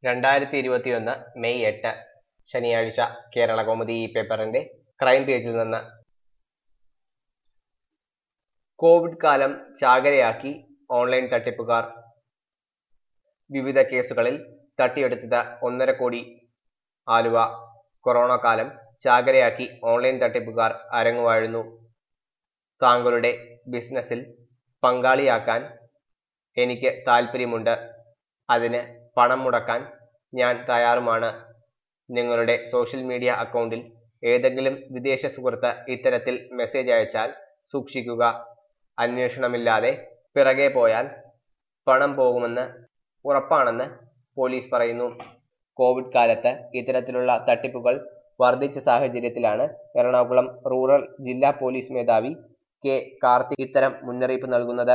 രണ്ടായിരത്തി ഇരുപത്തിയൊന്ന് മെയ് എട്ട് ശനിയാഴ്ച കേരള കൗമുദി ഈ പേപ്പറിന്റെ ക്രൈം പേജിൽ നിന്ന് കോവിഡ് കാലം ചാകരയാക്കി ഓൺലൈൻ തട്ടിപ്പുകാർ വിവിധ കേസുകളിൽ തട്ടിയെടുത്തത് ഒന്നര കോടി ആലുവ കൊറോണ കാലം ചാകരയാക്കി ഓൺലൈൻ തട്ടിപ്പുകാർ അരങ്ങുവാഴുന്നു താങ്കളുടെ ബിസിനസ്സിൽ പങ്കാളിയാക്കാൻ എനിക്ക് താൽപ്പര്യമുണ്ട് അതിന് പണം മുടക്കാൻ ഞാൻ തയ്യാറുമാണ് നിങ്ങളുടെ സോഷ്യൽ മീഡിയ അക്കൗണ്ടിൽ ഏതെങ്കിലും വിദേശ സുഹൃത്ത് ഇത്തരത്തിൽ മെസ്സേജ് അയച്ചാൽ സൂക്ഷിക്കുക അന്വേഷണമില്ലാതെ പിറകെ പോയാൽ പണം പോകുമെന്ന് ഉറപ്പാണെന്ന് പോലീസ് പറയുന്നു കോവിഡ് കാലത്ത് ഇത്തരത്തിലുള്ള തട്ടിപ്പുകൾ വർദ്ധിച്ച സാഹചര്യത്തിലാണ് എറണാകുളം റൂറൽ ജില്ലാ പോലീസ് മേധാവി കെ കാർത്തിക് ഇത്തരം മുന്നറിയിപ്പ് നൽകുന്നത്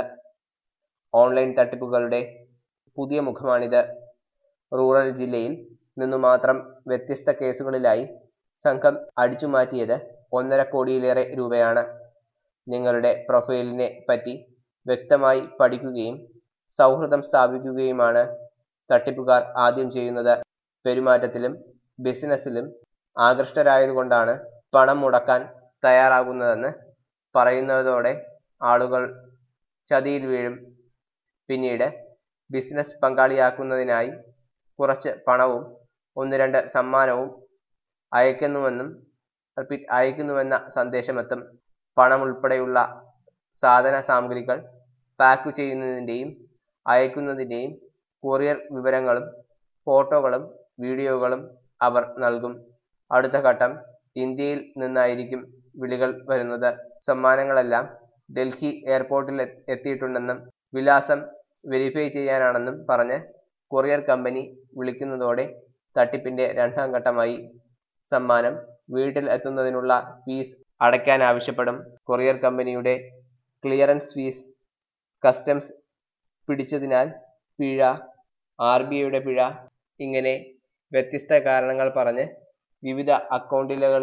ഓൺലൈൻ തട്ടിപ്പുകളുടെ പുതിയ മുഖമാണിത് റൂറൽ ജില്ലയിൽ നിന്നു മാത്രം വ്യത്യസ്ത കേസുകളിലായി സംഘം അടിച്ചുമാറ്റിയത് ഒന്നര കോടിയിലേറെ രൂപയാണ് നിങ്ങളുടെ പ്രൊഫൈലിനെ പറ്റി വ്യക്തമായി പഠിക്കുകയും സൗഹൃദം സ്ഥാപിക്കുകയുമാണ് തട്ടിപ്പുകാർ ആദ്യം ചെയ്യുന്നത് പെരുമാറ്റത്തിലും ബിസിനസ്സിലും ആകൃഷ്ടരായതുകൊണ്ടാണ് പണം മുടക്കാൻ തയ്യാറാകുന്നതെന്ന് പറയുന്നതോടെ ആളുകൾ ചതിയിൽ വീഴും പിന്നീട് ബിസിനസ് പങ്കാളിയാക്കുന്നതിനായി കുറച്ച് പണവും ഒന്ന് രണ്ട് സമ്മാനവും അയക്കുന്നുവെന്നും റിപ്പീറ്റ് അയക്കുന്നുവെന്ന സന്ദേശമെത്തും പണം ഉൾപ്പെടെയുള്ള സാധന സാമഗ്രികൾ പാക്ക് ചെയ്യുന്നതിൻ്റെയും അയക്കുന്നതിൻ്റെയും കൊറിയർ വിവരങ്ങളും ഫോട്ടോകളും വീഡിയോകളും അവർ നൽകും അടുത്ത ഘട്ടം ഇന്ത്യയിൽ നിന്നായിരിക്കും വിളികൾ വരുന്നത് സമ്മാനങ്ങളെല്ലാം ഡൽഹി എയർപോർട്ടിൽ എത്തിയിട്ടുണ്ടെന്നും വിലാസം വെരിഫൈ ചെയ്യാനാണെന്നും പറഞ്ഞ് കൊറിയർ കമ്പനി വിളിക്കുന്നതോടെ തട്ടിപ്പിന്റെ രണ്ടാം ഘട്ടമായി സമ്മാനം വീട്ടിൽ എത്തുന്നതിനുള്ള ഫീസ് അടയ്ക്കാൻ ആവശ്യപ്പെടും കൊറിയർ കമ്പനിയുടെ ക്ലിയറൻസ് ഫീസ് കസ്റ്റംസ് പിടിച്ചതിനാൽ പിഴ ആർ ബി ഐയുടെ പിഴ ഇങ്ങനെ വ്യത്യസ്ത കാരണങ്ങൾ പറഞ്ഞ് വിവിധ അക്കൗണ്ടുകൾ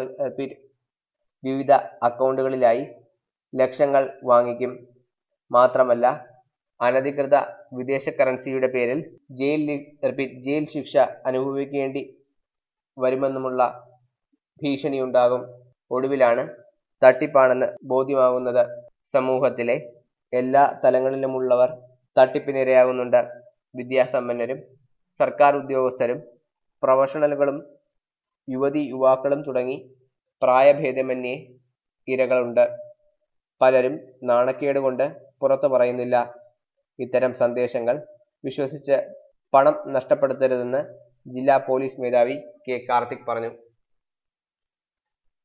വിവിധ അക്കൗണ്ടുകളിലായി ലക്ഷങ്ങൾ വാങ്ങിക്കും മാത്രമല്ല അനധികൃത വിദേശ കറൻസിയുടെ പേരിൽ ജയിൽ റിപ്പീറ്റ് ജയിൽ ശിക്ഷ അനുഭവിക്കേണ്ടി വരുമെന്നുമുള്ള ഭീഷണിയുണ്ടാകും ഒടുവിലാണ് തട്ടിപ്പാണെന്ന് ബോധ്യമാകുന്നത് സമൂഹത്തിലെ എല്ലാ തലങ്ങളിലുമുള്ളവർ തട്ടിപ്പിനിരയാകുന്നുണ്ട് വിദ്യാസമ്പന്നരും സർക്കാർ ഉദ്യോഗസ്ഥരും പ്രൊഫഷണലുകളും യുവതി യുവാക്കളും തുടങ്ങി പ്രായഭേദമന്യേ ഇരകളുണ്ട് പലരും നാണക്കേട് കൊണ്ട് പുറത്തു പറയുന്നില്ല ഇത്തരം സന്ദേശങ്ങൾ വിശ്വസിച്ച് പണം നഷ്ടപ്പെടുത്തരുതെന്ന് ജില്ലാ പോലീസ് മേധാവി കെ കാർത്തിക് പറഞ്ഞു